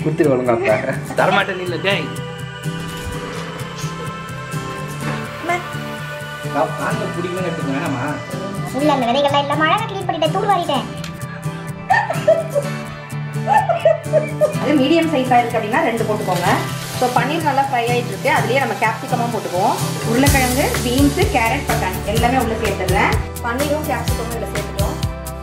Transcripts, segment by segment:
குத்துரு ஒழுங்கா அப்ப தரமாட்டேன் இல்லை டேய் ஆண்ட பிடிக்கணும்னு எடுத்துக்க வேணாமா இல்ல அந்த விதைகள்லாம் இல்ல மழை க்ளீன் பண்ணிட்டேன் தூர் வாரிட்டேன் அது மீடியம் சைஸாக இருக்குது அப்படின்னா ரெண்டு போட்டுக்கோங்க ஸோ பன்னீர் நல்லா ஃப்ரை ஆகிட்டு இருக்கு அதுலேயே நம்ம கேப்சிகமாக போட்டுக்குவோம் உருளைக்கிழங்கு பீன்ஸு கேரட் பட்டாணி எல்லாமே உள்ளே சேர்த்துடுறேன் பன்னீரும் கேப்சிகமும் இதில் சேர்த்துட்டோம்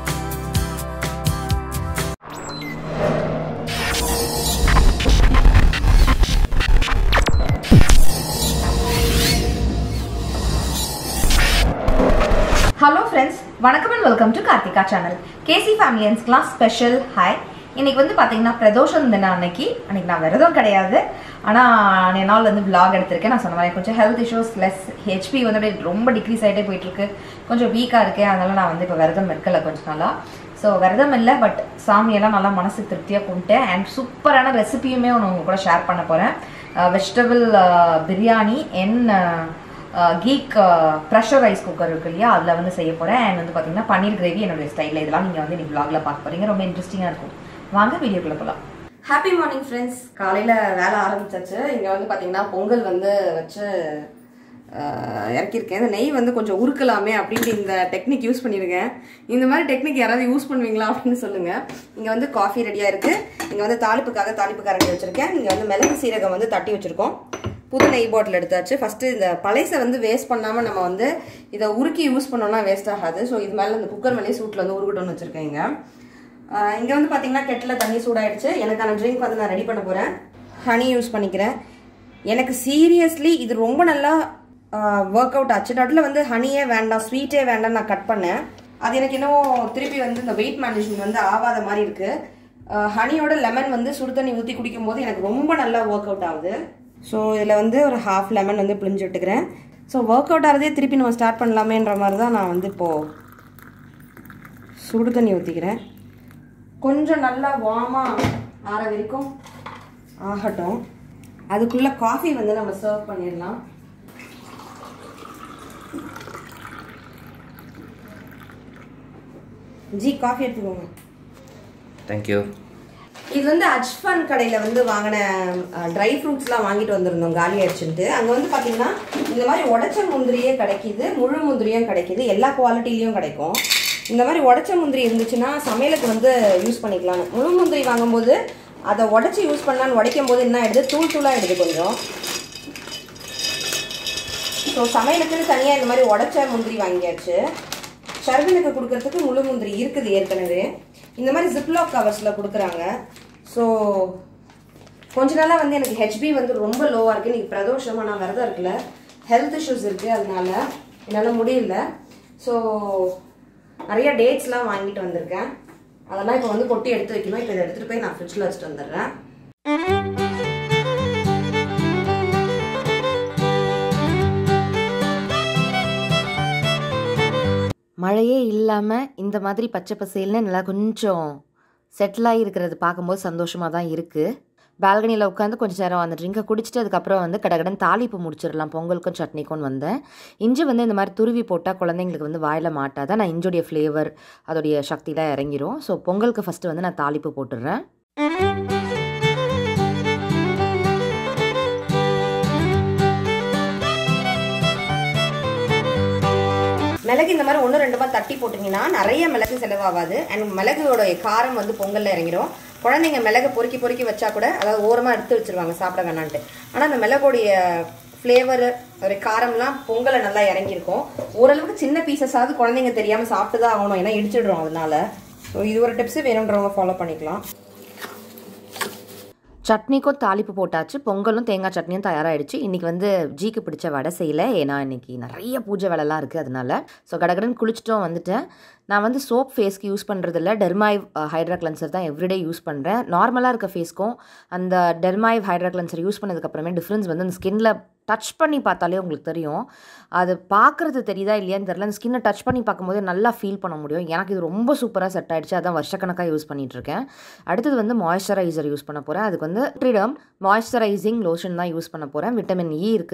ஹலோ ஃப்ரெண்ட்ஸ் வணக்கம் and welcome to Karthika channel KC ஃபேமிலியன்ஸ்க்குலாம் ஸ்பெஷல் ஹாய் இன்னைக்கு வந்து பார்த்தீங்கன்னா பிரதோஷம் தினம் அன்னைக்கு அன்னைக்கு நான் விரதம் கிடையாது ஆனால் என்னால் வந்து vlog எடுத்திருக்கேன் நான் சொன்ன மாதிரி கொஞ்சம் ஹெல்த் இஷ்யூஸ் லெஸ் ஹெச்பி வந்து அப்படியே ரொம்ப டிக்ரீஸ் ஆகிட்டே போயிட்டுருக்கு கொஞ்சம் வீக்காக இருக்கேன் அதனால நான் வந்து இப்போ விரதம் இருக்கல கொஞ்ச நாளாக ஸோ விரதம் இல்லை பட் சாமியெல்லாம் நல்லா மனசு திருப்தியாக கும்பிட்டேன் அண்ட் சூப்பரான ரெசிபியுமே ஒன்று உங்க கூட ஷேர் பண்ண போகிறேன் வெஜிடபிள் பிரியாணி என் கீக் ப்ரெஷர் ரைஸ் குக்கர் இருக்கு இல்லையா அதில் வந்து செய்ய போகிறேன் அண்ட் வந்து பார்த்தீங்கன்னா பன்னீர் கிரேவி என்னுடைய ஸ்டைலில் இதெல்லாம் நீங்கள் வந்து நீங்கள் vlogல பார்க்க போகிறீங்க ரொம்ப இன்ட்ரெஸ்டிங்காக இருக்கும் வாங்க வீடியோக்குள்ளே போகலாம் ஹாப்பி மார்னிங் ஃப்ரெண்ட்ஸ் காலையில் வேலை ஆரம்பிச்சாச்சு இங்கே வந்து பார்த்தீங்கன்னா பொங்கல் வந்து வச்சு ஆஹ், இறக்கியிருக்கேன் இந்த நெய் வந்து கொஞ்சம் உருக்கலாமே அப்படின்ட்டு இந்த டெக்னிக் யூஸ் பண்ணியிருக்கேன் இந்த மாதிரி டெக்னிக் யாராவது யூஸ் பண்ணுவீங்களா அப்படின்னு சொல்லுங்கள் இங்கே வந்து காஃபி ரெடியாக இருக்குது இங்கே வந்து தாளிப்புக்காக தாளிப்பு கரண்டி வச்சுருக்கேன் இங்கே வந்து மிளகு சீரகம் வந்து தட்டி வச்சுருக்கோம் புது நெய் பாட்டில் எடுத்தாச்சு ஃபஸ்ட்டு இந்த பழைசை வந்து வேஸ்ட் பண்ணாமல் நம்ம வந்து இதை உருக்கி யூஸ் பண்ணோம்னா வேஸ்ட் ஆகாது ஸோ இது மேலே இந்த குக்கர் மேலேயே சூட்டில் வந்து உருக்கட்டும்னு வச்சுருக்கேன் இங்கே இங்கே வந்து பார்த்தீங்கன்னா கெட்டில் தண்ணி சூடாயிடுச்சு எனக்கான ட்ரிங்க் வந்து நான் ரெடி பண்ண போகிறேன் ஹனி யூஸ் பண்ணிக்கிறேன் எனக்கு சீரியஸ்லி இது ரொம்ப நல்லா ஒர்க் அவுட் ஆச்சு நடுவில் வந்து ஹனியே வேண்டாம் ஸ்வீட்டே வேண்டாம் நான் கட் பண்ணேன் அது எனக்கு இன்னும் திருப்பி வந்து இந்த வெயிட் மேனேஜ்மெண்ட் வந்து ஆகாத மாதிரி இருக்குது ஹனியோட லெமன் வந்து சுடு தண்ணி ஊற்றி குடிக்கும் போது எனக்கு ரொம்ப நல்லா ஒர்க் அவுட் ஆகுது ஸோ இதில் வந்து ஒரு ஹாஃப் லெமன் வந்து பிழிஞ்சு விட்டுக்கிறேன் ஸோ ஒர்க் அவுட் ஆகிறதே திருப்பி நம்ம ஸ்டார்ட் பண்ணலாமேன்ற மாதிரி தான் நான் வந்து இப்போது சுடு தண்ணி ஊற்றிக்கிறேன் கொஞ்சம் நல்லா வார்மாக ஆற வரைக்கும் ஆகட்டும் அதுக்குள்ளே காஃபி வந்து நம்ம சர்வ் பண்ணிடலாம் ஜி காஃபி எடுத்துக்கோங்க தேங்க்யூ இது வந்து அஜ்ஃபான் கடையில் வந்து வாங்கின ட்ரை ஃப்ரூட்ஸ்லாம் வாங்கிட்டு வந்திருந்தோம் காலி ஆயிடுச்சுன்ட்டு அங்கே வந்து பார்த்தீங்கன்னா இந்த மாதிரி உடச்ச முந்திரியே கிடைக்கிது முழு முந்திரியும் கிடைக்கிது எல்லா குவாலிட்டிலையும் கிடைக்கும் இந்த மாதிரி உடச்ச முந்திரி இருந்துச்சுன்னா சமையலுக்கு வந்து யூஸ் பண்ணிக்கலாம் முழு முந்திரி வாங்கும்போது அதை உடச்சி யூஸ் பண்ணலான்னு உடைக்கும் போது என்ன ஆயிடுது தூள் தூளாக ஆயிடுது கொஞ்சம் ஸோ சமையலுக்குன்னு தனியாக இந்த மாதிரி உடச்ச முந்திரி வாங்கியாச்சு ஷர்வினுக்கு கொடுக்கறதுக்கு முழு முந்திரி இருக்குது ஏற்கனவே இந்த மாதிரி ஜிப்லாக் கவர்ஸில் கொடுக்குறாங்க ஸோ கொஞ்ச நாளாக வந்து எனக்கு ஹெச்பி வந்து ரொம்ப லோவாக இருக்குது இன்னைக்கு பிரதோஷமாக நான் விரதம் இருக்குல்ல ஹெல்த் இஷ்யூஸ் இருக்குது அதனால என்னால் முடியல ஸோ நிறைய டேட்ஸ்லாம் வாங்கிட்டு வந்திருக்கேன் அதெல்லாம் இப்போ வந்து கொட்டி எடுத்து வைக்கணும் இப்போ இதை எடுத்துகிட்டு போய் நான் ஃப்ரிட்ஜில் வச்சுட்டு வந்துடுறேன் மழையே இல்லாமல் இந்த மாதிரி பச்சை பசேல்னு நல்லா கொஞ்சம் செட்டில் ஆகி இருக்கிறது பார்க்கும்போது சந்தோஷமாக தான் இருக்குது பால்கனியில் உட்காந்து கொஞ்சம் நேரம் அந்த ட்ரிங்கை குடிச்சிட்டு அதுக்கப்புறம் வந்து கடகடன் தாளிப்பு முடிச்சிடலாம் பொங்கலுக்கும் சட்னிக்கும் வந்தேன் இஞ்சி வந்து இந்த மாதிரி துருவி போட்டால் குழந்தைங்களுக்கு வந்து வாயில் மாட்டாதான் நான் இஞ்சியோடைய ஃப்ளேவர் அதோடைய சக்திலாம் இறங்கிரும் ஸோ பொங்கலுக்கு ஃபஸ்ட்டு வந்து நான் தாளிப்பு போட்டுடுறேன் மிளகு இந்த மாதிரி ஒன்று ரெண்டுமா தட்டி போட்டிங்கன்னா நிறைய மிளகு செலவாகாது அண்ட் மிளகுவோட காரம் வந்து பொங்கல்ல இறங்கிடும் குழந்தைங்க மிளகு பொறுக்கி பொறுக்கி வச்சா கூட அதாவது ஓரமாக எடுத்து வச்சிருவாங்க சாப்பிட வேணான்ட்டு ஆனால் அந்த மிளகுடைய ஃப்ளேவர் ஒரு காரம்லாம் பொங்கலை நல்லா இறங்கியிருக்கும் ஓரளவுக்கு சின்ன பீசஸாவது குழந்தைங்க தெரியாமல் சாப்பிட்டு தான் ஆகணும் ஏன்னா இடிச்சிடுறோம் அதனால ஸோ இது ஒரு டிப்ஸ் வேணுன்றவங்க ஃபாலோ பண்ணிக்கலாம் சட்னிக்கும் தாளிப்பு போட்டாச்சு பொங்கலும் தேங்காய் சட்னியும் தயாராகிடுச்சு இன்றைக்கி வந்து ஜீக்கு பிடிச்ச வடை செய்யலை ஏன்னா இன்றைக்கி நிறைய பூஜை வேலைலாம் இருக்குது அதனால ஸோ கடகடன் குளிச்சிட்டும் வந்துட்டேன் நான் வந்து சோப் ஃபேஸ்க்கு யூஸ் பண்ணுறதில்ல டெர்மாய்வ் ஹைட்ரா கிளன்சர் தான் எவ்ரிடே யூஸ் பண்ணுறேன் நார்மலாக இருக்க ஃபேஸ்க்கும் அந்த டெர்மாய்வ் ஹைட்ரா கிளன்சர் யூஸ் பண்ணதுக்கப்புறமே டிஃப்ரென்ஸ் வந்து அந்த ஸ்கின்ல டச் பண்ணி பார்த்தாலே உங்களுக்கு தெரியும் அது பார்க்குறது தெரியுதா இல்லையான்னு தெரியல அந்த ஸ்கின்னை டச் பண்ணி பார்க்கும்போது நல்லா ஃபீல் பண்ண முடியும் எனக்கு இது ரொம்ப சூப்பராக செட் ஆயிடுச்சு அதான் வருஷக்கணக்காக யூஸ் பண்ணிட்டு இருக்கேன் அடுத்தது வந்து மாய்ஸ்சரைசர் யூஸ் பண்ண போகிறேன் அதுக்கு வந்து ட்ரிடம் மாய்ஸ்சரைசிங் லோஷன் தான் யூஸ் பண்ண போகிறேன் விட்டமின் இ இருக்குது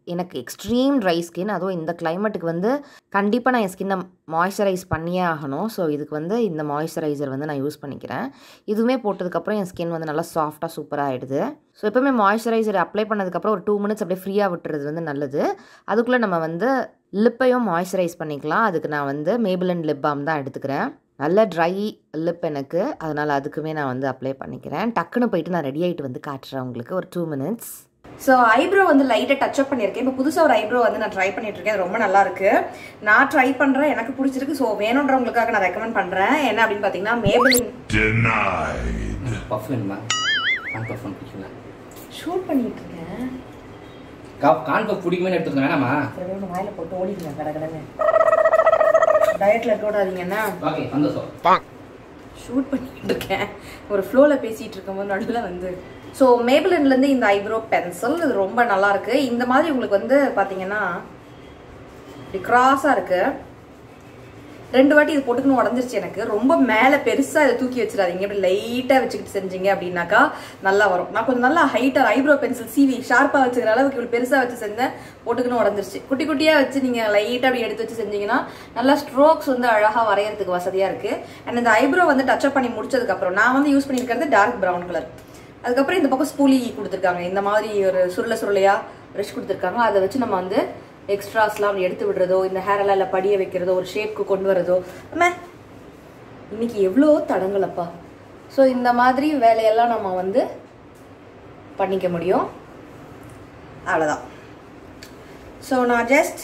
எனக்கு எக்ஸ்ட்ரீம் ட்ரை ஸ்கின் அதுவும் இந்த கிளைமேட்டுக்கு வந்து கண்டிப்பாக நான் என் ஸ்கின்னை மாய்ஸ்சரைஸ் பண்ணியே ஆகணும் ஸோ இதுக்கு வந்து இந்த மாய்ஸ்சரைசர் வந்து நான் யூஸ் பண்ணிக்கிறேன் இதுவுமே போட்டதுக்கப்புறம் என் ஸ்கின் வந்து நல்லா சாஃப்டாக சூப்பராக ஆகிடுது ஸோ எப்போவுமே மாய்ஸ்சரைசர் அப்ளை பண்ணதுக்கப்புறம் ஒரு டூ மினிட்ஸ் அப்படியே ஃப்ரீயாக விட்டுறது வந்து நல்லது அதுக்குள்ளே நம்ம வந்து லிப்பையும் மாய்ஸ்சரைஸ் பண்ணிக்கலாம் அதுக்கு நான் வந்து மேபிளன் லிப் பாம் தான் எடுத்துக்கிறேன் நல்ல ட்ரை லிப் எனக்கு அதனால் அதுக்குமே நான் வந்து அப்ளை பண்ணிக்கிறேன் டக்குன்னு போயிட்டு நான் ரெடி ஆகிட்டு வந்து காட்டுறேன் உங்களுக்கு ஒரு டூ மினிட்ஸ் ஸோ ஐப்ரோ வந்து லைட்டாக டச் அப் பண்ணியிருக்கேன் இப்போ புதுசாக ஒரு ஐப்ரோ வந்து நான் ட்ரை பண்ணிட்டு இருக்கேன் அது ரொம்ப நல்லா இருக்கு நான் ட்ரை பண்ணுறேன் எனக்கு பிடிச்சிருக்கு ஸோ வேணுன்றவங்களுக்காக நான் ரெக்கமெண்ட் பண்ணுறேன் என்ன அப்படின்னு பார்த்தீங்கன்னா மேபிளின் Denied. பஃப் வேணுமா கான் பஃப் ஒன்று பிடிக்குங்களா ஷூட் பண்ணிட்டு இருக்கேன் கா- கான் பஃப் பிடிக்குமே எடுத்துருங்க வேணாமா சில பேர் வாயில் போட்டு ஓடிடுங்க கடை கடனை டயட்டில் இருக்க விடாதீங்கன்னா ஓகே சந்தோஷம் ஷூட் பண்ணிட்டு இருக்கேன் ஒரு ஃப்ளோவில் பேசிகிட்டு இருக்கும்போது நடுவில் வந்து ஸோ மேபிளின்லேருந்து இந்த ஐப்ரோ பென்சில் இது ரொம்ப நல்லா இருக்கு இந்த மாதிரி உங்களுக்கு வந்து பார்த்தீங்கன்னா இப்படி கிராஸாக இருக்கு ரெண்டு வாட்டி இது போட்டுக்கணும் உடஞ்சிருச்சு எனக்கு ரொம்ப மேலே பெருசாக இதை தூக்கி வச்சிடாதீங்க இப்படி லைட்டாக வச்சுக்கிட்டு செஞ்சீங்க அப்படின்னாக்கா நல்லா வரும் நான் கொஞ்சம் நல்லா ஹைட்டாக ஐப்ரோ பென்சில் சீவி ஷார்ப்பாக வச்சுக்கிற அளவுக்கு இப்படி பெருசாக வச்சு செஞ்சேன் போட்டுக்கணும் உடஞ்சிருச்சு குட்டி குட்டியாக வச்சு நீங்கள் லைட்டாக அப்படி எடுத்து வச்சு செஞ்சீங்கன்னா நல்லா ஸ்ட்ரோக்ஸ் வந்து அழகாக வரையறதுக்கு வசதியாக இருக்குது அண்ட் இந்த ஐப்ரோ வந்து டச்சப் பண்ணி முடிச்சதுக்கப்புறம் நான் வந்து யூஸ் பண்ணியிருக்கிறது டார்க் ப்ரௌன் கலர் அதுக்கப்புறம் இந்த பக்கம் ஸ்பூலி கொடுத்துருக்காங்க இந்த மாதிரி ஒரு சுருளை சுருளையாக ப்ரஷ் கொடுத்துருக்காங்க அதை வச்சு நம்ம வந்து எக்ஸ்ட்ராஸ்லாம் அப்படி எடுத்து விடுறதோ இந்த ஹேர் எல்லாம் இல்லை படிய வைக்கிறதோ ஒரு ஷேப்க்கு கொண்டு வரதோ அம்மா இன்னைக்கு எவ்வளோ தடங்களப்பா ஸோ இந்த மாதிரி வேலையெல்லாம் நம்ம வந்து பண்ணிக்க முடியும் அவ்வளோதான் ஸோ நான் ஜஸ்ட்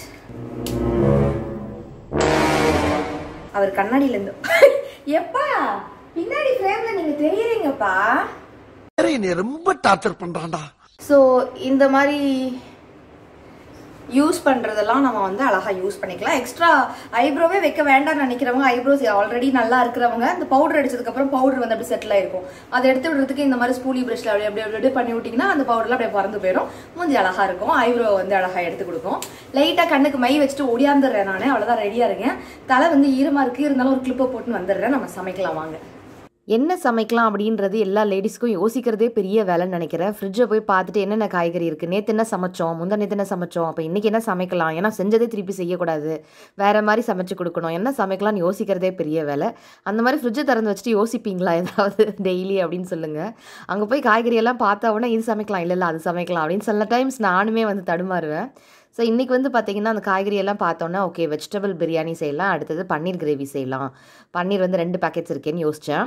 அவர் கண்ணாடியிலேருந்து எப்பா பின்னாடி ஃப்ரேமில் நீங்கள் தெரியுறீங்கப்பா என்னை ரொம்ப டார்ச்சர் பண்றான்டா ஸோ இந்த மாதிரி யூஸ் பண்ணுறதெல்லாம் நம்ம வந்து அழகாக யூஸ் பண்ணிக்கலாம் எக்ஸ்ட்ரா ஐப்ரோவே வைக்க வேண்டாம்னு நினைக்கிறவங்க ஐப்ரோஸ் ஆல்ரெடி நல்லா இருக்கிறவங்க இந்த பவுடர் அடிச்சதுக்கப்புறம் பவுடர் வந்து அப்படி செட்டில் ஆயிருக்கும் அதை எடுத்து விடுறதுக்கு இந்த மாதிரி ஸ்பூலி ப்ரஷ்ல அப்படியே அப்படியே அப்படியே பண்ணி விட்டிங்கன்னா அந்த பவுடர்லாம் அப்படியே பறந்து போயிடும் மூஞ்சி அழகாக இருக்கும் ஐப்ரோ வந்து அழகாக எடுத்து கொடுக்கும் லைட்டாக கண்ணுக்கு மை வச்சுட்டு ஒடியாந்துடுறேன் நான் அவ்வளோதான் ரெடியாக இருக்கேன் தலை வந்து ஈரமாக இருக்குது இருந்தாலும் ஒரு கிளிப்பை போட்டுன்னு வந்துடுறேன் நம்ம சமைக்கலாம் வாங்க என்ன சமைக்கலாம் அப்படின்றது எல்லா லேடிஸ்க்கும் யோசிக்கிறதே பெரிய வேலைன்னு நினைக்கிறேன் ஃப்ரிட்ஜை போய் பார்த்துட்டு என்னென்ன காய்கறி இருக்குது நேற்று என்ன சமைச்சோம் முந்தா நேற்று என்ன சமைச்சோம் அப்போ இன்றைக்கி என்ன சமைக்கலாம் ஏன்னா செஞ்சதே திருப்பி செய்யக்கூடாது வேறு மாதிரி சமைச்சு கொடுக்கணும் என்ன சமைக்கலாம்னு யோசிக்கிறதே பெரிய வேலை அந்த மாதிரி ஃப்ரிட்ஜை திறந்து வச்சுட்டு யோசிப்பீங்களா ஏதாவது டெய்லி அப்படின்னு சொல்லுங்கள் அங்கே போய் காய்கறி எல்லாம் பார்த்தா உடனே இது சமைக்கலாம் இல்லை இல்லை அது சமைக்கலாம் அப்படின்னு சில டைம்ஸ் நானுமே வந்து தடுமாறுவேன் ஸோ இன்றைக்கி வந்து பார்த்திங்கன்னா அந்த காய்கறி எல்லாம் பார்த்தோன்னா ஓகே வெஜிடபிள் பிரியாணி செய்யலாம் அடுத்தது பன்னீர் கிரேவி செய்யலாம் பன்னீர் வந்து ரெண்டு பேக்கெட்ஸ் இருக்கேன்னு யோசித்தேன்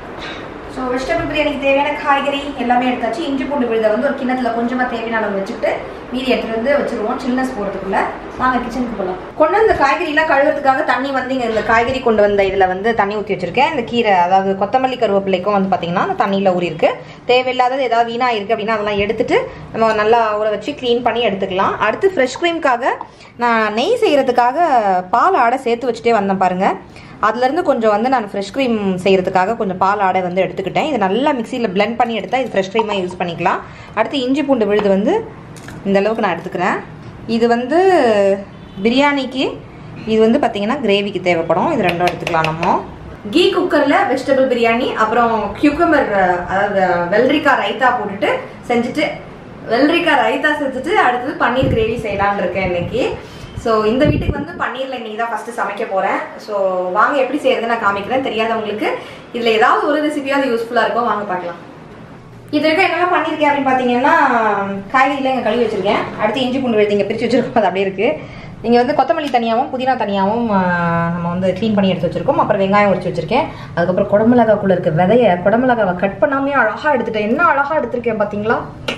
ஸோ வெஜிடபிள் பிரியாணிக்கு தேவையான காய்கறி எல்லாமே எடுத்தாச்சு இஞ்சி பூண்டு விழுதை வந்து ஒரு கிண்ணத்தில் கொஞ்சமாக தேவையான அளவு வச்சுக்கிட்டு மீதி எடுத்துட்டு வந்து வச்சிருவோம் சில்னஸ் போகிறதுக்குள்ள வாங்க கிச்சனுக்கு போகலாம் கொண்டு வந்த காய்கறிலாம் கழுவுறதுக்காக தண்ணி வந்து இங்கே இந்த காய்கறி கொண்டு வந்த இதில் வந்து தண்ணி ஊற்றி வச்சிருக்கேன் இந்த கீரை அதாவது கொத்தமல்லி கருவேப்பிலைக்கும் வந்து பார்த்தீங்கன்னா அந்த தண்ணியில் ஊறி இருக்கு தேவையில்லாதது ஏதாவது வீணாக இருக்குது அப்படின்னா அதெல்லாம் எடுத்துட்டு நம்ம நல்லா ஊற வச்சு க்ளீன் பண்ணி எடுத்துக்கலாம் அடுத்து ஃப்ரெஷ் க்ரீம்காக நான் நெய் செய்கிறதுக்காக பால் ஆடை சேர்த்து வச்சுட்டே வந்தேன் பாருங்கள் அதுலேருந்து கொஞ்சம் வந்து நான் ஃப்ரெஷ் க்ரீம் செய்கிறதுக்காக கொஞ்சம் பால் ஆடை வந்து எடுத்துக்கிட்டேன் இது நல்லா மிக்சியில் blend பண்ணி எடுத்தால் இது ஃப்ரெஷ் க்ரீமாக யூஸ் பண்ணிக்கலாம் அடுத்து இஞ்சி பூண்டு விழுது வந்து இந்த அளவுக்கு நான் எடுத்துக்கிறேன் இது வந்து பிரியாணிக்கு இது வந்து பார்த்தீங்கன்னா கிரேவிக்கு தேவைப்படும் இது ரெண்டும் எடுத்துக்கலாம் நம்ம கீ குக்கரில் வெஜிடபிள் பிரியாணி அப்புறம் கியூக்கம்பர் அதாவது வெள்ளரிக்காய் ரைத்தா போட்டுட்டு செஞ்சுட்டு வெள்ளரிக்காய் ரைத்தா செஞ்சுட்டு அடுத்தது பன்னீர் கிரேவி செய்யலாம்னு இருக்கேன் இன்னைக்கு ஸோ இந்த வீட்டுக்கு வந்து பன்னீரில் இன்னைக்கு தான் ஃபஸ்ட்டு சமைக்க போகிறேன் ஸோ வாங்க எப்படி செய்யறது நான் காமிக்கிறேன் தெரியாதவங்களுக்கு இதில் ஏதாவது ஒரு ரெசிபியாவது யூஸ்ஃபுல்லாக இருக்கும் வாங்க பார்க்கலாம் இது வரைக்கும் என்னெல்லாம் பண்ணியிருக்கேன் அப்படின்னு பார்த்தீங்கன்னா காய்கறிலாம் இங்கே கழுவி வச்சிருக்கேன் அடுத்து இஞ்சி பூண்டு விழுது இங்கே பிரித்து வச்சிருக்கோம் அது அப்படியே இருக்குது இங்கே வந்து கொத்தமல்லி தனியாகவும் புதினா தனியாகவும் ஆ, நம்ம வந்து க்ளீன் பண்ணி எடுத்து வச்சிருக்கோம் அப்புறம் வெங்காயம் உரிச்சு வச்சிருக்கேன் அதுக்கப்புறம் குடமிளகாக்குள்ள இருக்க விதைய குடமிளகாவை கட் பண்ணாமே அழகாக எடுத்துட்டேன் என்ன அழகாக எடுத்திருக்கேன் பார்த்தீங்களா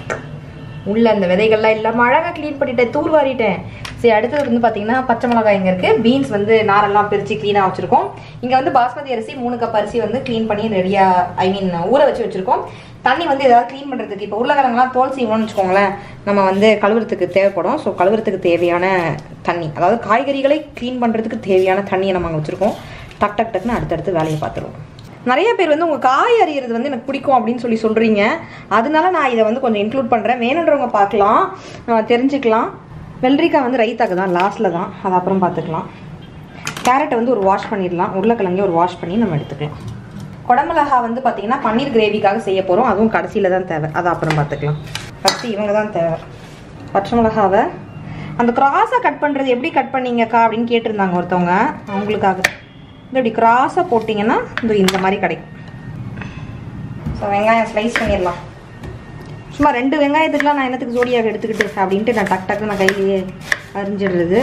உள்ள அந்த விதைகள்லாம் இல்லாமல் அழகாக க்ளீன் பண்ணிட்டேன் தூர் வாரிட்டேன் சரி அடுத்தது வந்து பார்த்தீங்கன்னா பச்சை மிளகாய் இங்கே இருக்குது பீன்ஸ் வந்து நாரெல்லாம் பிரித்து க்ளீனாக வச்சுருக்கோம் இங்கே வந்து பாஸ்மதி அரிசி மூணு கப் அரிசி வந்து க்ளீன் பண்ணி ரெடியாக ஐ மீன் ஊற வச்சு வச்சுருக்கோம் தண்ணி வந்து ஏதாவது க்ளீன் பண்ணுறதுக்கு இப்போ உருளைக்கிழங்குலாம் தோல் சீவணும்னு வச்சுக்கோங்களேன் நம்ம வந்து கழுவுறதுக்கு தேவைப்படும் ஸோ கழுவுறதுக்கு தேவையான தண்ணி அதாவது காய்கறிகளை க்ளீன் பண்ணுறதுக்கு தேவையான தண்ணியை நம்ம அங்கே வச்சுருக்கோம் டக் டக் டக்னு அடுத்தடுத்து வேலையை பார்த்துருவோம் நிறைய பேர் வந்து உங்கள் காய் அறியறது வந்து எனக்கு பிடிக்கும் அப்படின்னு சொல்லி சொல்கிறீங்க அதனால நான் இதை வந்து கொஞ்சம் இன்க்ளூட் பண்ணுறேன் வேணுன்றவங்க பார்க்கலாம் அஹ் தெரிஞ்சுக்கலாம் வெள்ளரிக்காய் வந்து ரைத்தாக்கு தான் லாஸ்ட்டில் தான் அது அப்புறம் பார்த்துக்கலாம் கேரட்டை வந்து ஒரு வாஷ் பண்ணிடலாம் உருளைக்கிழங்கே ஒரு வாஷ் பண்ணி நம்ம எடுத்துக்கலாம் குடமிளகா வந்து பார்த்தீங்கன்னா பன்னீர் கிரேவிக்காக செய்ய போகிறோம் அதுவும் கடைசியில் தான் தேவை அதை அப்புறம் பார்த்துக்கலாம் ஃபஸ்ட்டு இவங்க தான் தேவை பச்சை மிளகாவை அந்த கிராஸாக கட் பண்ணுறது எப்படி கட் பண்ணீங்கக்கா அப்படின்னு கேட்டிருந்தாங்க ஒருத்தவங்க அவங்களுக்காக இந்த இப்படி கிராஸாக போட்டிங்கன்னா இந்த இந்த மாதிரி கிடைக்கும் ஸோ வெங்காயம் ஸ்லைஸ் பண்ணிடலாம் சும்மா ரெண்டு வெங்காயத்துக்குலாம் நான் என்னத்துக்கு ஜோடியாக எடுத்துக்கிட்டு அப்படின்ட்டு நான் டக் டக்கு நான் கையிலேயே அரிஞ்சிடுறது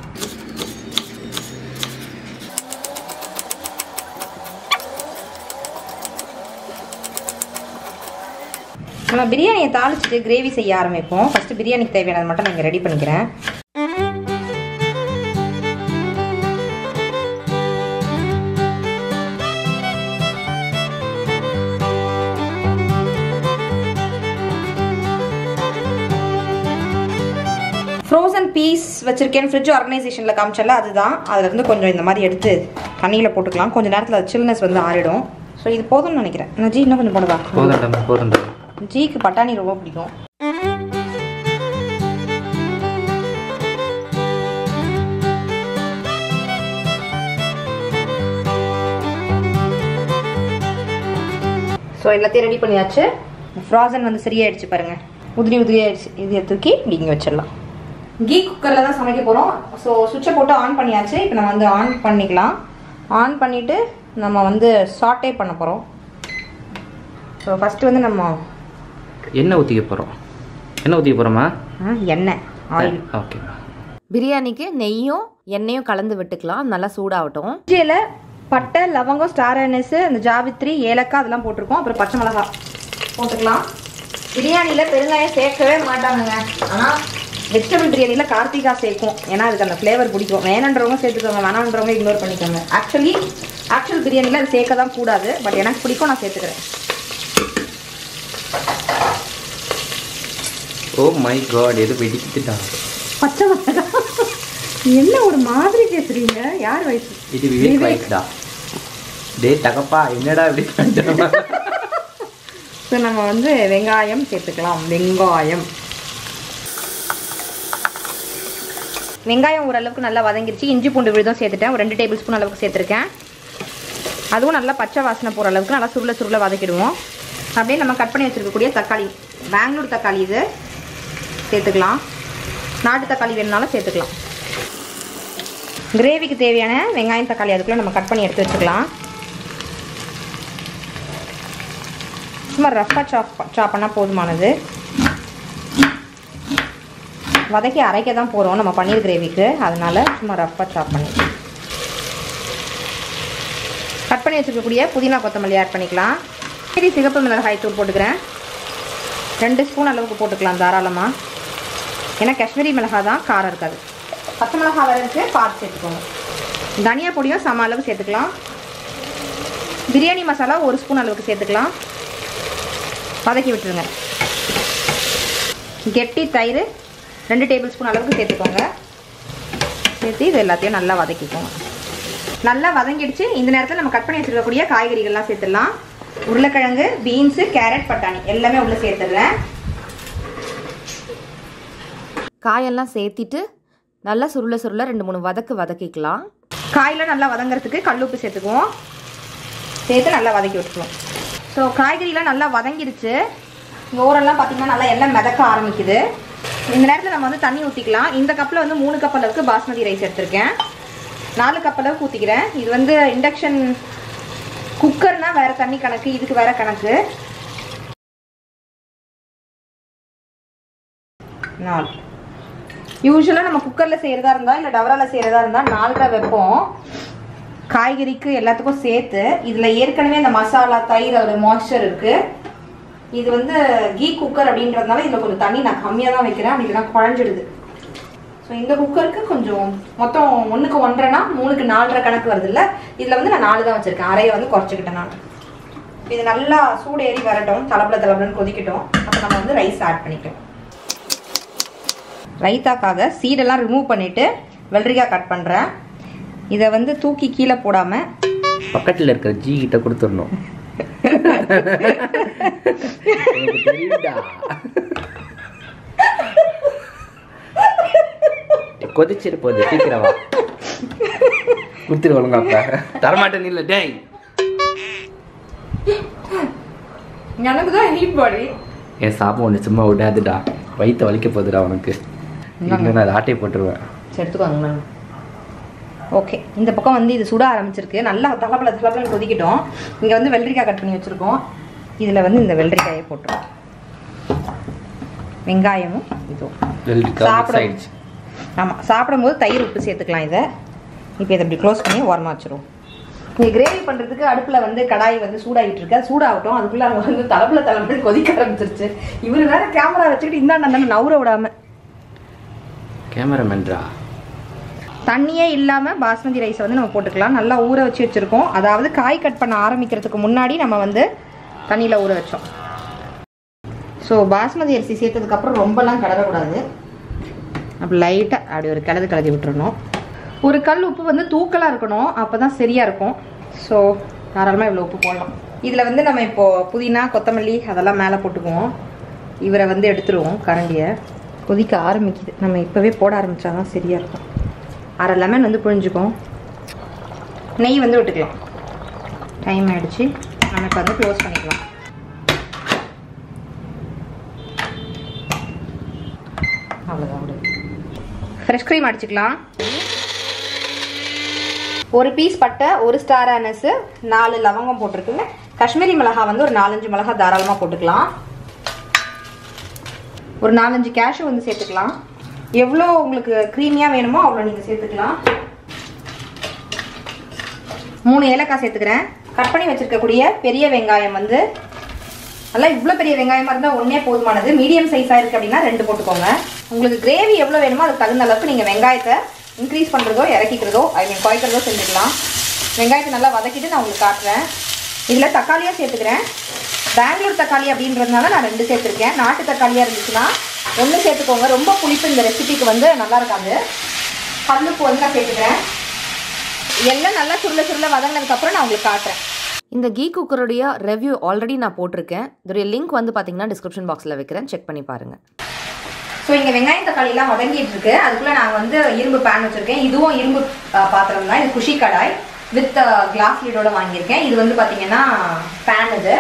நம்ம பிரியாணியை தாளிச்சிட்டு கிரேவி செய்ய ஆரம்பிப்போம் ஃபஸ்ட்டு பிரியாணிக்கு தேவையானது மட்டும் நான் இங்கே ரெடி பண்ணிக்கிறேன் ஃப்ரோசன் பீஸ் வச்சிருக்கேன் ஃப்ரிட்ஜ் ஆர்கனைசேஷனில் காமிச்சல அதுதான் அதுல இருந்து கொஞ்சம் இந்த மாதிரி எடுத்து தண்ணியில் போட்டுக்கலாம் கொஞ்சம் நேரத்தில் அது சில்னஸ் வந்து ஆறிடும் ஸோ இது போதும்னு நினைக்கிறேன் நான் ஜி இன்னும் கொஞ்சம் போடுவா போதும்டா போதும்டா ஜிக்கு பட்டாணி ரொம்ப பிடிக்கும் ஸோ எல்லாத்தையும் ரெடி பண்ணியாச்சு ஃப்ராசன் வந்து சரியாயிடுச்சு பாருங்க உதிரி உதிரி ஆயிடுச்சு இதை தூக்கி இப்படி இங்கே வச்சிடலாம் கீ குக்கரில் தான் சமைக்க போகிறோம் ஸோ சுவிட்சை போட்டு ஆன் பண்ணியாச்சு இப்போ நம்ம வந்து ஆன் பண்ணிக்கலாம் ஆன் பண்ணிவிட்டு நம்ம வந்து சாட்டே பண்ண போகிறோம் ஸோ ஃபஸ்ட்டு வந்து நம்ம எண்ணெய் ஊற்றிக்க போகிறோம் எண்ணெய் ஊற்றிக்க போகிறோமா ஆ, எண்ணெய் ஆயில் ஓகே பிரியாணிக்கு நெய்யும் எண்ணெயும் கலந்து விட்டுக்கலாம் நல்லா சூடாகட்டும் இஞ்சியில் பட்டை லவங்கம் ஸ்டார் அனஸ் அந்த ஜாவித்ரி ஏலக்காய் அதெல்லாம் போட்டிருக்கோம் அப்புறம் பச்சை மிளகாய் போட்டுக்கலாம் பிரியாணியில் பெருங்காயம் சேர்க்கவே மாட்டாங்கங்க ஆனால் வெஜிடபிள் பிரியாணியில் கார்த்திகா சேர்க்கும் ஏன்னா அதுக்கு அந்த ஃப்ளேவர் பிடிக்கும் வேணுன்றவங்க சேர்த்துக்கோங்க வேணான்றவங்க இக்னோர் பண்ணிக்கோங்க ஆக்சுவலி ஆக்சுவல் பிரியாணியில் அது சேர்க்க தான் கூடாது பட் எனக்கு பிடிக்கும் நான் சேர்த்துக்கிறேன் ஓ மை காட் எது வெடிக்கிட்டுட்டா பச்சை மிளகாய் என்ன ஒரு மாதிரி பேசுறீங்க யார் வயசு இது விவேக் வாய்ஸ்டா டேய் தகப்பா என்னடா இப்படி பண்ணிட்டு ஸோ நம்ம வந்து வெங்காயம் சேர்த்துக்கலாம் வெங்காயம் வெங்காயம் ஓரளவுக்கு நல்லா வதங்கிருச்சு இஞ்சி பூண்டு விழுதும் சேர்த்துட்டேன் ஒரு ரெண்டு டேபிள் ஸ்பூன் அளவுக்கு சேர்த்துருக்கேன் அதுவும் நல்லா பச்சை வாசனை போகிற அளவுக்கு நல்லா சுருள சுருள வதக்கிடுவோம் அப்படியே நம்ம கட் பண்ணி வச்சுருக்கக்கூடிய தக்காளி பெங்களூர் தக்காளி இது சேர்த்துக்கலாம் நாட்டு தக்காளி வேணுனாலும் சேர்த்துக்கலாம் கிரேவிக்கு தேவையான வெங்காயம் தக்காளி அதுக்குள்ளே நம்ம கட் பண்ணி எடுத்து வச்சுக்கலாம் சும்மா ரஃப்பாக சாப் சாப் பண்ணால் போதுமானது வதக்கி அரைக்க தான் போகிறோம் நம்ம பன்னீர் கிரேவிக்கு அதனால சும்மா ரஃப்பாக சாப் பண்ணி கட் பண்ணி வச்சுருக்கக்கூடிய புதினா கொத்தமல்லி ஆட் பண்ணிக்கலாம் சரி சிகப்பு மிளகாய் தூள் போட்டுக்கிறேன் ரெண்டு ஸ்பூன் அளவுக்கு போட்டுக்கலாம் தாராளமாக ஏன்னா காஷ்மீரி மிளகாய் தான் காரம் இருக்காது பச்சை மிளகாய் வேறு இருக்குது பார்த்து சேர்த்துக்கோங்க தனியா பொடியும் சம அளவு சேர்த்துக்கலாம் பிரியாணி மசாலா ஒரு ஸ்பூன் அளவுக்கு சேர்த்துக்கலாம் வதக்கி விட்டுருங்க கெட்டி தயிர் ரெண்டு டேபிள் ஸ்பூன் அளவுக்கு சேர்த்துக்கோங்க சேர்த்து இது எல்லாத்தையும் நல்லா வதக்கிக்கோங்க நல்லா வதங்கிடுச்சு இந்த நேரத்தில் நம்ம கட் பண்ணி வச்சிருக்கக்கூடிய காய்கறிகள்லாம் சேர்த்துடலாம் உருளைக்கிழங்கு பீன்ஸு கேரட் பட்டாணி எல்லாமே உள்ளே சேர்த்துடுறேன் காயெல்லாம் சேர்த்திட்டு நல்லா சுருள சுருள ரெண்டு மூணு வதக்கு வதக்கிக்கலாம் காயெல்லாம் நல்லா வதங்குறதுக்கு கல்லுப்பு சேர்த்துக்குவோம் சேர்த்து நல்லா வதக்கி விட்டுருவோம் ஸோ காய்கறிலாம் நல்லா வதங்கிடுச்சு இங்கே ஓரெல்லாம் பார்த்தீங்கன்னா நல்லா எண்ணெய் மிதக்க ஆரம்பிக்குது இந்த நேரத்தில் நம்ம வந்து தண்ணி ஊற்றிக்கலாம் இந்த கப்பில் வந்து மூணு கப் அளவுக்கு பாஸ்மதி ரைஸ் எடுத்திருக்கேன் நாலு கப் அளவுக்கு ஊற்றிக்கிறேன் இது வந்து இண்டக்ஷன் குக்கர்னா வேற தண்ணி கணக்கு இதுக்கு வேற கணக்கு நாலு யூஸ்வலாக நம்ம குக்கரில் செய்கிறதா இருந்தால் இல்லை டவராவில் செய்கிறதா இருந்தால் நாலரை வைப்போம் காய்கறிக்கு எல்லாத்துக்கும் சேர்த்து இதில் ஏற்கனவே இந்த மசாலா தயிர் அதோட மாய்ஸ்சர் இருக்குது இது வந்து கீ குக்கர் அப்படின்றதுனால இதில் கொஞ்சம் தண்ணி நான் கம்மியாக தான் வைக்கிறேன் அப்படி இல்லைனா குழஞ்சிடுது ஸோ இந்த குக்கருக்கு கொஞ்சம் மொத்தம் ஒன்றுக்கு ஒன்றரைனா மூணுக்கு நாலரை கணக்கு வருதுல்ல இதில் வந்து நான் நாலு தான் வச்சுருக்கேன் அரையை வந்து குறைச்சிக்கிட்டேன் நான் இது நல்லா சூடு ஏறி வரட்டும் தலப்பல தலப்பலன்னு கொதிக்கட்டும் அப்போ நம்ம வந்து ரைஸ் ஆட் பண்ணிக்கலாம் ரைத்தாக்காக சீடெல்லாம் ரிமூவ் பண்ணிவிட்டு வெள்ளரிக்காய் கட் பண்ணுறேன் இதை வந்து தூக்கி கீழே போடாமல் பக்கத்தில் இருக்கிற ஜி கிட்ட கொடுத்துடணும் எனக்கு தெரியும்டா. கொதிச்சிரு போகுது சீக்கிரம் வா கொடுத்துரு ஒழுங்கா அப்ப தரமாட்டேன் இல்ல டேய் எனக்கு தான் ஹீட் பாடி என் சாப்பம் ஒன்று சும்மா விடாதுடா வயிற்று வலிக்க போகுதுடா உனக்கு இல்லை நான் ஆட்டையை போட்டுருவேன் சரி எடுத்துக்கோங்க மேம் ஓகே இந்த பக்கம் வந்து இது சுட ஆரம்பிச்சிருக்கு நல்லா தலப்பல தலப்பலன்னு கொதிக்கிட்டோம் இங்கே வந்து வெள்ளரிக்காய் கட் பண்ணி வச்சுருக்கோம் இதில் வந்து இந்த வெள்ளரிக்காயை போட்டுருவோம் வெங்காயமும் இதுவும் வெள்ளரிக்காய் mix சாப்பிட ஆயிடுச்சு ஆமாம் சாப்பிடும்போது தயிர் உப்பு சேர்த்துக்கலாம் இதை இப்போ இதை இப்படி க்ளோஸ் பண்ணி ஓரமாக வச்சிருவோம் இங்கே கிரேவி பண்ணுறதுக்கு அடுப்பில் வந்து கடாய் வந்து சூடாகிட்டு இருக்கு அது சூடாகட்டும் அதுக்குள்ளே அவங்க வந்து தலப்புல தலைமுறை கொதிக்க ஆரம்பிச்சிருச்சு இவர் வேற கேமரா வச்சுக்கிட்டு இந்தாண்ட நவுற விடாம கேமராமேன்ரா தண்ணியே இல்லாமல் பாஸ்மதி ரைஸை வந்து நம்ம போட்டுக்கலாம் நல்லா ஊற வச்சு வச்சுருக்கோம் அதாவது காய் கட் பண்ண ஆரம்பிக்கிறதுக்கு முன்னாடி நம்ம வந்து தண்ணியில் ஊற வச்சோம் ஸோ பாஸ்மதி அரிசி சேர்த்ததுக்கப்புறம் ரொம்பலாம் கிளறக்கூடாது அப்படி லைட்டாக அப்படி ஒரு கிளது கிளறி விட்டுறணும் ஒரு கல் உப்பு வந்து தூக்கலாக இருக்கணும் அப்போ தான் சரியாக இருக்கும் ஸோ தாராளமாக இவ்வளோ உப்பு போடலாம் இதில் வந்து நம்ம இப்போது புதினா கொத்தமல்லி அதெல்லாம் மேலே போட்டுக்குவோம் இவரை வந்து எடுத்துருவோம் கரண்டியை கொதிக்க ஆரம்பிக்குது நம்ம இப்போவே போட ஆரம்பித்தா தான் சரியாக இருக்கும் அரை லெமன் வந்து புழிஞ்சுக்கும் நெய் வந்து விட்டுக்கலாம் டைம் ஆயிடுச்சு நம்ம இப்போ வந்து க்ளோஸ் பண்ணிக்கலாம் அவ்வளோதான் ஃப்ரெஷ் க்ரீம் அடிச்சுக்கலாம் ஒரு பீஸ் பட்டை ஒரு ஸ்டார் ஆனஸ் நாலு லவங்கம் போட்டிருக்குங்க காஷ்மீரி மிளகா வந்து ஒரு நாலஞ்சு மிளகா தாராளமாக போட்டுக்கலாம் ஒரு நாலஞ்சு கேஷு வந்து சேர்த்துக்கலாம் எவ்வளோ உங்களுக்கு க்ரீமியாக வேணுமோ அவ்வளோ நீங்கள் சேர்த்துக்கலாம் மூணு ஏலக்காய் சேர்த்துக்கிறேன் கட் பண்ணி வச்சிருக்கக்கூடிய பெரிய வெங்காயம் வந்து நல்லா இவ்வளோ பெரிய வெங்காயமாக இருந்தால் ஒன்றே போதுமானது மீடியம் சைஸாக இருக்குது அப்படின்னா ரெண்டு போட்டுக்கோங்க உங்களுக்கு கிரேவி எவ்வளோ வேணுமோ அதுக்கு தகுந்த அளவுக்கு நீங்கள் வெங்காயத்தை இன்க்ரீஸ் பண்ணுறதோ இறக்கிக்கிறதோ ஐ மீன் குறைக்கிறதோ செஞ்சுக்கலாம் வெங்காயத்தை நல்லா வதக்கிட்டு நான் உங்களுக்கு காட்டுறேன் இதில் தக்காளியாக சேர்த்துக்கிறேன் பெங்களூர் தக்காளி அப்படின்றதுனால நான் ரெண்டு சேர்த்துருக்கேன் நாட்டு தக்காளியாக இருந்துச்சுன்னா ஒன்று சேர்த்துக்கோங்க ரொம்ப புளிப்பு இந்த ரெசிபிக்கு வந்து நல்லா இருக்காது கல்லுப்பு வந்து நான் சேர்த்துக்கிறேன் எல்லாம் நல்லா சுருள சுருள வதங்கினதுக்கப்புறம் நான் உங்களுக்கு காட்டுறேன் இந்த கீ குக்கருடைய ரெவ்யூ ஆல்ரெடி நான் போட்டிருக்கேன் இதோடைய லிங்க் வந்து பார்த்தீங்கன்னா டிஸ்கிரிப்ஷன் பாக்ஸில் வைக்கிறேன் செக் பண்ணி பாருங்கள் ஸோ இங்கே வெங்காயம் தக்காளி எல்லாம் வதங்கிட்டு இருக்கு அதுக்குள்ள நாங்கள் வந்து இரும்பு பேன் வச்சிருக்கேன் இதுவும் இரும்பு அஹ், பாத்திரம் தான் இது குஷி கடாய் வித் கிளாஸ் லீடோட வாங்கியிருக்கேன் இது வந்து பார்த்தீங்கன்னா பேன் இது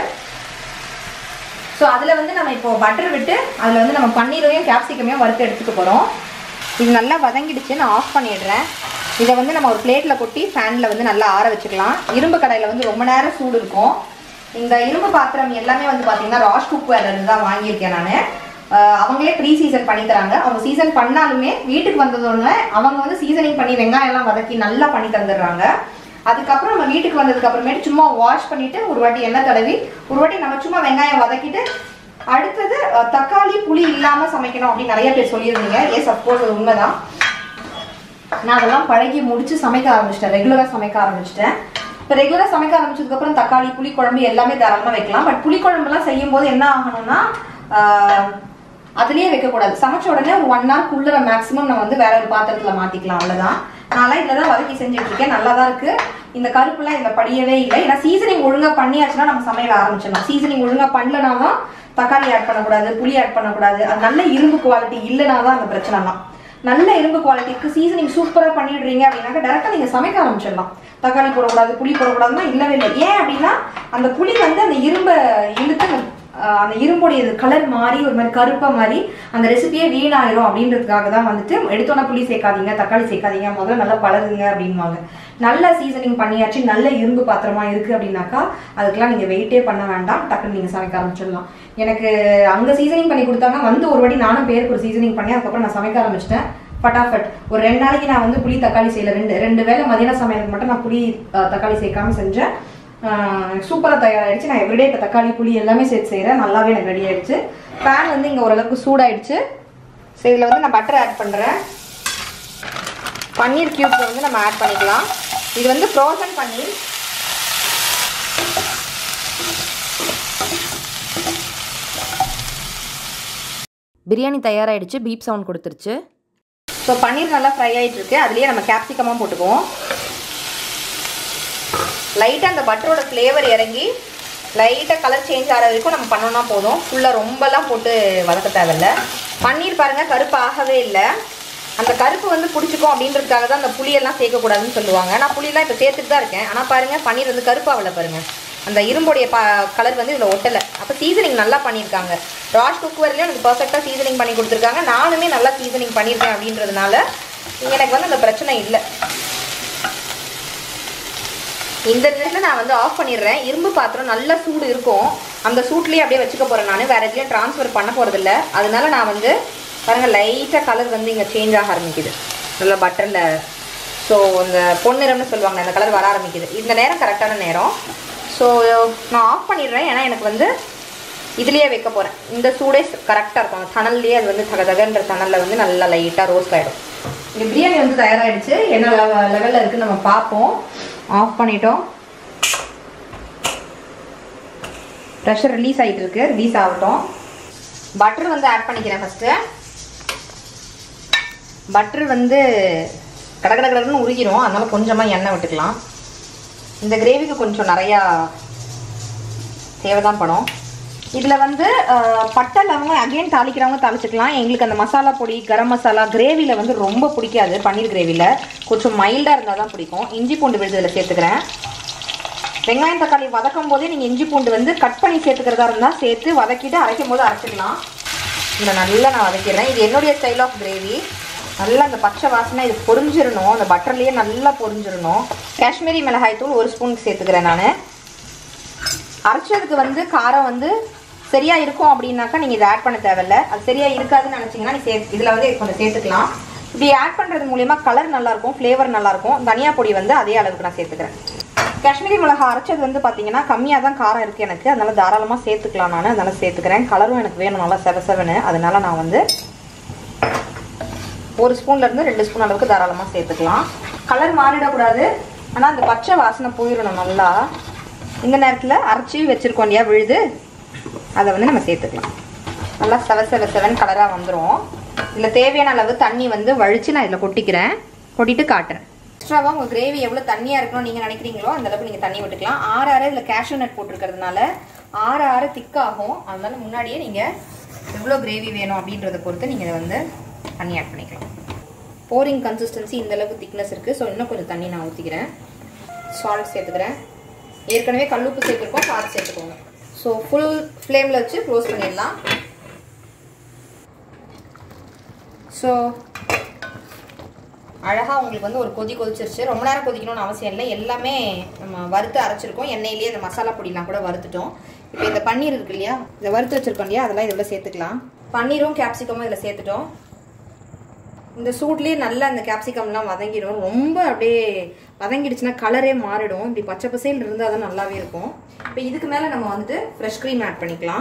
ஸோ அதில் வந்து நம்ம இப்போ பட்டர் விட்டு அதில் வந்து நம்ம பன்னீரையும் கேப்சிகமையும் வறுத்து எடுத்துக்க போகிறோம் இது நல்லா வதங்கிடுச்சு நான் ஆஃப் பண்ணிடுறேன் இதை வந்து நம்ம ஒரு பிளேட்டில் கொட்டி ஃபேனில் வந்து நல்லா ஆற வச்சுக்கலாம் இரும்பு கடாயில் வந்து ரொம்ப நேரம் சூடு இருக்கும் இந்த இரும்பு பாத்திரம் எல்லாமே வந்து பார்த்தீங்கன்னா ராஷ் குக் வேர்லேருந்து தான் வாங்கியிருக்கேன் நான் அவங்களே ப்ரீ சீசன் பண்ணி தராங்க அவங்க சீசன் பண்ணாலுமே வீட்டுக்கு வந்ததோடனே அவங்க வந்து சீசனிங் பண்ணி வெங்காயம் எல்லாம் வதக்கி நல்லா பண்ணி தந்துடுறாங்க அதுக்கப்புறம் நம்ம வீட்டுக்கு வந்ததுக்கு அப்புறமேட்டு சும்மா வாஷ் பண்ணிட்டு ஒரு வாட்டி எண்ணெய் தடவி ஒரு வாட்டி நம்ம சும்மா வெங்காயம் வதக்கிட்டு அடுத்தது அஹ், தக்காளி புளி இல்லாம சமைக்கணும் அப்படின்னு நிறைய பேர் சொல்லியிருந்தீங்க எஸ் அப்கோர்ஸ் அது உண்மைதான் நான் அதெல்லாம் பழகி முடிச்சு சமைக்க ஆரம்பிச்சிட்டேன் ரெகுலராக சமைக்க ஆரம்பிச்சிட்டேன் இப்போ ரெகுலராக சமைக்க ஆரம்பிச்சதுக்கப்புறம் தக்காளி புளி குழம்பு எல்லாமே தாராளமாக வைக்கலாம் பட் புளி குழம்புலாம் செய்யும் போது என்ன ஆகணும்னா ஆஹ், அதுலயே வைக்கக்கூடாது சமைச்ச உடனே ஒரு ஒன் ஹவர் குள்ளர மேக்ஸிமம் நம்ம வந்து வேற ஒரு பாத்திரத்துல மாத்திக்கலாம் அவ்வளவுதான் நான்லாம் இதில் தான் வதக்கி செஞ்சுட்டு இருக்கேன் நல்லா தான் இருக்கு இந்த கருப்புலாம் இதில் படியவே இல்லை ஏன்னா சீசனிங் ஒழுங்கா பண்ணியாச்சுன்னா நம்ம சமையல் ஆரம்பிச்சிடலாம் சீசனிங் ஒழுங்கா பண்ணலனா தான் தக்காளி ஆட் பண்ணக்கூடாது புளி ஆட் பண்ணக்கூடாது அது நல்ல இரும்பு குவாலிட்டி இல்லைனா தான் அந்த பிரச்சனைலாம் நல்ல இரும்பு குவாலிட்டிக்கு சீசனிங் சூப்பராக பண்ணிடுறீங்க அப்படின்னாக்க டேரெக்டாக நீங்கள் சமைக்க ஆரம்பிச்சிடலாம் தக்காளி போடக்கூடாது புளி போடக்கூடாதுன்னா இல்லவே இல்லை ஏன் அப்படின்னா அந்த புளி வந்து அந்த இரும்பை இழுத்து அந்த ஆஹ் அந்த இரும்புடைய கலர் மாறி ஒரு மாதிரி கருப்பா மாறி அந்த ரெசிபியே வீணாயிரும் அப்படின்றதுக்காக தான் வந்துட்டு எடுத்தோன்னே புளி சேர்க்காதீங்க தக்காளி சேர்க்காதீங்க முதல்ல நல்லா பழகுங்க அப்படின்வாங்க நல்ல சீசனிங் பண்ணியாச்சு நல்ல இரும்பு பாத்திரமா இருக்கு அப்படின்னாக்கா அதுக்கெல்லாம் நீங்க வெயிட்டே பண்ண வேண்டாம் டக்குன்னு நீங்க சமைக்க ஆரம்பிச்சிடலாம் எனக்கு அங்க சீசனிங் பண்ணி கொடுத்தாங்க வந்து ஒரு வாட்டி நானும் பேருக்கு ஒரு சீசனிங் பண்ணி அதுக்கப்புறம் நான் சமைக்க ஆரம்பிச்சிட்டேன் ஃபட்டாஃபட் ஒரு ரெண்டு நாளைக்கு நான் வந்து புளி தக்காளி செய்யல ரெண்டு ரெண்டு வேளை மதியான சமையலுக்கு மட்டும் நான் புளி ஆஹ், தக்காளி சேர்க்காம செஞ்சேன் சூப்பராக தயாராகிடுச்சு நான் எவ்ரிடே இப்போ தக்காளி புளி எல்லாமே சேர்த்து செய்கிறேன் நல்லாவே எனக்கு ரெடி ஆயிடுச்சு பேன் வந்து இங்கே ஓரளவுக்கு சூடாயிடுச்சு ஸோ இதில் வந்து நான் பட்டர் ஆட் பண்ணுறேன் பன்னீர் கியூப்ஸ் வந்து நம்ம ஆட் பண்ணிக்கலாம் இது வந்து ஃப்ரோசன் பன்னீர் பிரியாணி தயாராகிடுச்சு பீப் சவுண்ட் கொடுத்துருச்சு ஸோ பன்னீர் நல்லா ஃப்ரை ஆயிட்டு இருக்கு அதுலேயே நம்ம கேப்சிகமாக போட்டுக்குவோம் லைட்டாக அந்த பட்டரோட ஃப்ளேவர் இறங்கி லைட்டாக கலர் சேஞ்ச் ஆகிற வரைக்கும் நம்ம பண்ணோம்னா போதும் ஃபுல்லாக ரொம்பலாம் போட்டு வதக்க தேவையில்ல பன்னீர் பாருங்கள் கருப்பு ஆகவே இல்லை அந்த கருப்பு வந்து பிடிச்சிக்கும் அப்படின்றதுக்காக தான் அந்த புளியெல்லாம் சேர்க்கக்கூடாதுன்னு சொல்லுவாங்க நான் புளியெல்லாம் இப்போ சேர்த்துட்டு தான் இருக்கேன் ஆனால் பாருங்கள் பன்னீர் வந்து கருப்பாகல பாருங்கள் அந்த இரும்புடைய ப கலர் வந்து இதில் ஒட்டலை அப்போ சீசனிங் நல்லா பண்ணியிருக்காங்க ராஷ் குக்வர்லேயும் எனக்கு பர்ஃபெக்டாக சீசனிங் பண்ணி கொடுத்துருக்காங்க நானுமே நல்லா சீசனிங் பண்ணியிருக்கேன் அப்படின்றதுனால எனக்கு வந்து அந்த பிரச்சனை இல்லை இந்த நேரத்தில் நான் வந்து ஆஃப் பண்ணிடுறேன் இரும்பு பாத்திரம் நல்ல சூடு இருக்கும் அந்த சூட்லேயே அப்படியே வச்சுக்க போகிறேன் நான் வேறு எதுலேயும் ட்ரான்ஸ்ஃபர் பண்ண போகிறதில்ல அதனால நான் வந்து பாருங்கள் லைட்டாக கலர் வந்து இங்கே சேஞ்ச் ஆக ஆரம்பிக்குது நல்லா பட்டரில் ஸோ இந்த பொன்னிறம்னு சொல்லுவாங்க அந்த கலர் வர ஆரம்பிக்குது இந்த நேரம் கரெக்டான நேரம் ஸோ நான் ஆஃப் பண்ணிடுறேன் ஏன்னா எனக்கு வந்து இதுலேயே வைக்க போகிறேன் இந்த சூடே கரெக்டாக இருக்கும் அந்த தணல்லையே அது வந்து தக தகன்ற தணலில் வந்து நல்லா லைட்டாக ரோஸ்ட் ஆகிடும் இங்கே பிரியாணி வந்து தயாராகிடுச்சு என்ன லெவலில் இருக்குன்னு நம்ம பார்ப்போம் ஆஃப் பண்ணிட்டோம் ப்ரெஷர் ரிலீஸ் ஆகிட்டு இருக்கு ரிலீஸ் ஆகட்டும் பட்டர் வந்து ஆட் பண்ணிக்கிறேன் ஃபஸ்ட்டு பட்டர் வந்து கட கட கடன்னு உருகிரும் அதனால கொஞ்சமாக எண்ணெய் விட்டுக்கலாம் இந்த கிரேவிக்கு கொஞ்சம் நிறையா தேவைதான் படும் இதில் வந்து அஹ், பட்டை லவங்கம் அகைன் தாளிக்கிறவங்க தாளிச்சுக்கலாம் எங்களுக்கு அந்த மசாலா பொடி கரம் மசாலா கிரேவியில் வந்து ரொம்ப பிடிக்காது பன்னீர் கிரேவியில் கொஞ்சம் மைல்டாக இருந்தால் தான் பிடிக்கும் இஞ்சி பூண்டு விழுது இதில் சேர்த்துக்கிறேன் வெங்காயம் தக்காளி வதக்கும் போதே நீங்கள் இஞ்சி பூண்டு வந்து கட் பண்ணி சேர்த்துக்கிறதா இருந்தால் சேர்த்து வதக்கிட்டு அரைக்கும் போது அரைச்சிக்கலாம் இதில் நல்லா நான் வதக்கிடுறேன் இது என்னுடைய ஸ்டைல் ஆஃப் கிரேவி நல்லா அந்த பச்சை வாசனை இது பொரிஞ்சிடணும் அந்த பட்டர்லேயே நல்லா பொரிஞ்சிடணும் காஷ்மீரி மிளகாய் தூள் ஒரு ஸ்பூன் சேர்த்துக்கிறேன் நான் அரைச்சதுக்கு வந்து காரம் வந்து சரியா இருக்கும் அப்படின்னாக்கா நீங்க இதை ஆட் பண்ண தேவையில்ல அது சரியா இருக்காதுன்னு நினைச்சீங்கன்னா நீ சே இதுல வந்து கொஞ்சம் சேர்த்துக்கலாம் இப்படி ஆட் பண்றது மூலியமா கலர் நல்லா இருக்கும் ஃப்ளேவர் நல்லா இருக்கும் தனியா பொடி வந்து அதே அளவுக்கு நான் சேர்த்துக்கிறேன் காஷ்மீரி மிளகா அரைச்சது வந்து பாத்தீங்கன்னா கம்மியாக தான் காரம் இருக்கு எனக்கு அதனால தாராளமாக சேர்த்துக்கலாம் நான் அதனால சேர்த்துக்கிறேன் கலரும் எனக்கு வேணும் நல்லா செவ செவன்னு அதனால நான் வந்து ஒரு ஸ்பூன்ல இருந்து ரெண்டு ஸ்பூன் அளவுக்கு தாராளமாக சேர்த்துக்கலாம் கலர் மாறிடக்கூடாது ஆனால் அந்த பச்சை வாசனை போயிடணும் நல்லா இந்த நேரத்தில் அரைச்சி வச்சிருக்கோம் இல்லையா விழுது அதை வந்து நம்ம சேர்த்துக்கலாம் நல்லா செவ செவ செவன் கலராக வந்துடும் இதில் தேவையான அளவு தண்ணி வந்து வழித்து நான் இதில் கொட்டிக்கிறேன் கொட்டிட்டு காட்டுறேன் எக்ஸ்ட்ராவாக உங்கள் கிரேவி எவ்வளோ தண்ணியாக இருக்கணும்னு நீங்கள் நினைக்கிறீங்களோ அந்த அளவுக்கு நீங்கள் தண்ணி விட்டுக்கலாம் ஆறு ஆறு இதில் கேஷ்யூ நட் போட்டிருக்கிறதுனால ஆறு ஆறு திக்காகும் அதனால முன்னாடியே நீங்கள் எவ்வளோ கிரேவி வேணும் அப்படின்றத பொறுத்து நீங்கள் இதை வந்து தண்ணி ஆட் பண்ணிக்கலாம் போரிங் கன்சிஸ்டன்சி இந்த அளவுக்கு திக்னஸ் இருக்குது ஸோ இன்னும் கொஞ்சம் தண்ணி நான் ஊற்றிக்கிறேன் சால்ட் சேர்த்துக்கிறேன் ஏற்கனவே கல்லுப்பு சேர்த்துருக்கோம் பார்த்து சேர்த்துக்கோங்க ஸோ ஃபுல் ஃப்ளேமில் வச்சு க்ளோஸ் பண்ணிடலாம் ஸோ அழகாக உங்களுக்கு வந்து ஒரு கொதி கொதிச்சிருச்சு ரொம்ப நேரம் கொதிக்கணும்னு அவசியம் இல்லை எல்லாமே நம்ம வறுத்து அரைச்சிருக்கோம் எண்ணெயிலேயே இந்த மசாலா பொடிலாம் கூட வறுத்துட்டோம் இப்போ இந்த பன்னீர் இருக்கு இல்லையா இதை வறுத்து வச்சிருக்கோம் இல்லையா அதெல்லாம் இதில் சேர்த்துக்கலாம் பன்னீரும் கேப்சிகமும் இதில் சேர்த்துட்டோம் இந்த சூட்லேயே நல்லா அந்த கேப்சிகம்லாம் வதங்கிடும் ரொம்ப அப்படியே வதங்கிடுச்சுன்னா கலரே மாறிடும் இப்படி பச்சை பசேல் இருந்தால் தான் நல்லாவே இருக்கும் இப்போ இதுக்கு மேலே நம்ம வந்துட்டு ஃப்ரெஷ் க்ரீம் ஆட் பண்ணிக்கலாம்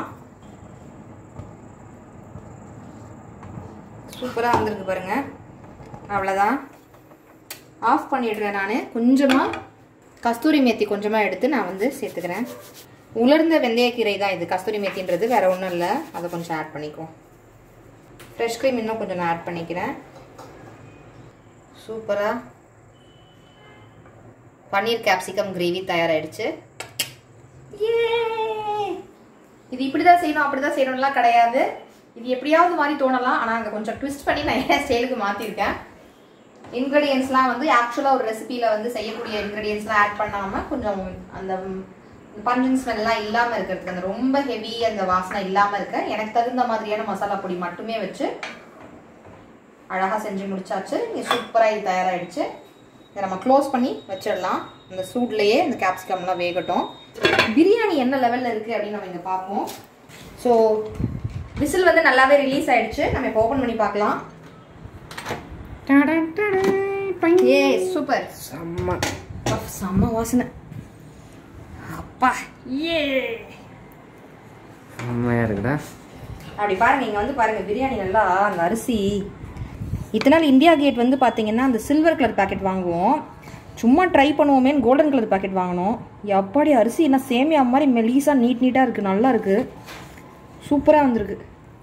சூப்பராக வந்திருக்கு பாருங்க அவ்வளோதான் ஆஃப் பண்ணிடுறேன் நான் கொஞ்சமாக கஸ்தூரி மேத்தி கொஞ்சமாக எடுத்து நான் வந்து சேர்த்துக்கிறேன் உலர்ந்த வெந்தயக்கீரை தான் இது கஸ்தூரி மேத்தின்றது வேற ஒன்றும் இல்லை அதை கொஞ்சம் ஆட் பண்ணிக்குவோம் ஃப்ரெஷ் க்ரீம் இன்னும் கொஞ்சம் நான் ஆட் பண்ணிக்கிறேன் சூப்பராக பன்னீர் கேப்சிகம் கிரேவி தயாராகிடுச்சு இது இப்படி தான் செய்யணும் அப்படி தான் செய்யணும்லாம் கிடையாது இது எப்படியாவது மாதிரி தோணலாம் ஆனால் அங்கே கொஞ்சம் ட்விஸ்ட் பண்ணி நான் என் ஸ்டைலுக்கு மாற்றிருக்கேன் இன்க்ரீடியன்ஸ்லாம் வந்து ஆக்சுவலாக ஒரு ரெசிபியில் வந்து செய்யக்கூடிய இன்க்ரீடியன்ஸ்லாம் ஆட் பண்ணாமல் கொஞ்சம் அந்த பஞ்சன் ஸ்மெல்லாம் இல்லாமல் இருக்கிறதுக்கு அந்த ரொம்ப ஹெவி அந்த வாசனை இல்லாமல் இருக்க எனக்கு தகுந்த மாதிரியான மசாலா பொடி மட்டுமே வச்சு அழகாக செஞ்சு முடிச்சாச்சு இது சூப்பராக இது தயாராகிடுச்சு இதை நம்ம க்ளோஸ் பண்ணி வச்சிடலாம் இந்த சூட்லேயே இந்த கேப்சிகம்லாம் வேகட்டும் பிரியாணி என்ன லெவலில் இருக்குது அப்படின்னு நம்ம இங்கே பார்ப்போம் ஸோ விசில் வந்து நல்லாவே ரிலீஸ் ஆயிடுச்சு நம்ம இப்போ ஓப்பன் பண்ணி பார்க்கலாம் ஏ சூப்பர் செம்ம அப், செம்ம வாசனை அப்பா ஏ செம்மையாக இருக்குடா அப்படி பாருங்க இங்க வந்து பாருங்க பிரியாணி நல்லா அந்த அரிசி இத்தனை நாள் இந்தியா கேட் வந்து பாத்தீங்கன்னா அந்த சில்வர் கலர் பாக்கெட் வாங்குவோம் சும்மா ட்ரை பண்ணுவோமேன்னு கோல்டன் கலர் பாக்கெட் வாங்கினோம் எப்பாடி அரிசி என்ன சேமியா மாதிரி மெலீஸா நீட் நீட்டா இருக்கு நல்லா இருக்கு சூப்பரா வந்திருக்கு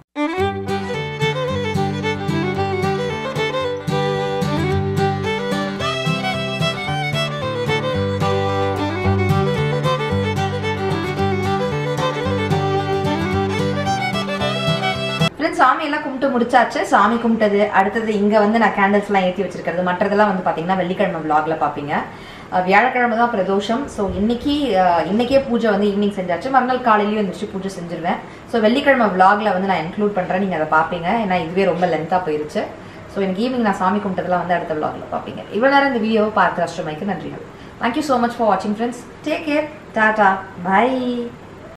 ஃப்ரெண்ட்ஸ் சாமி எல்லாம் கும்பிட்டு முடிச்சாச்சு சாமி கும்பிட்டது அடுத்தது இங்க வந்து நான் கேண்டில்ஸ்லாம் ஏற்றி வச்சிருக்கிறது மற்றதெல்லாம் வந்து பாத்தீங்கன்னா வெள்ளிக்கிழமை vlogல பாப்பீங்க அஹ், வியாழக்கிழமை தான் பிரதோஷம் ஸோ இன்னைக்கு அஹ், இன்னைக்கே பூஜை வந்து ஈவினிங் செஞ்சாச்சு மறுநாள் காலையிலயும் எழுந்திரிச்சு பூஜை செஞ்சிருவேன் ஸோ வெள்ளிக்கிழமை vlogல வந்து நான் இன்க்ளூட் பண்ணுறேன் நீங்கள் அதை பார்ப்பீங்க ஏன்னா இதுவே ரொம்ப லென்த்தாக போயிருச்சு ஸோ எனக்கு ஈவினிங் நான் சாமி கும்பிட்டதெல்லாம் வந்து அடுத்த vlogல பார்ப்பீங்க இவ்வளோ நேரம் இந்த வீடியோவை பார்த்து அஷ்டமைக்கு நன்றிகள் தேங்க்யூ ஸோ மச் ஃபார் வாட்சிங் friends take care tata by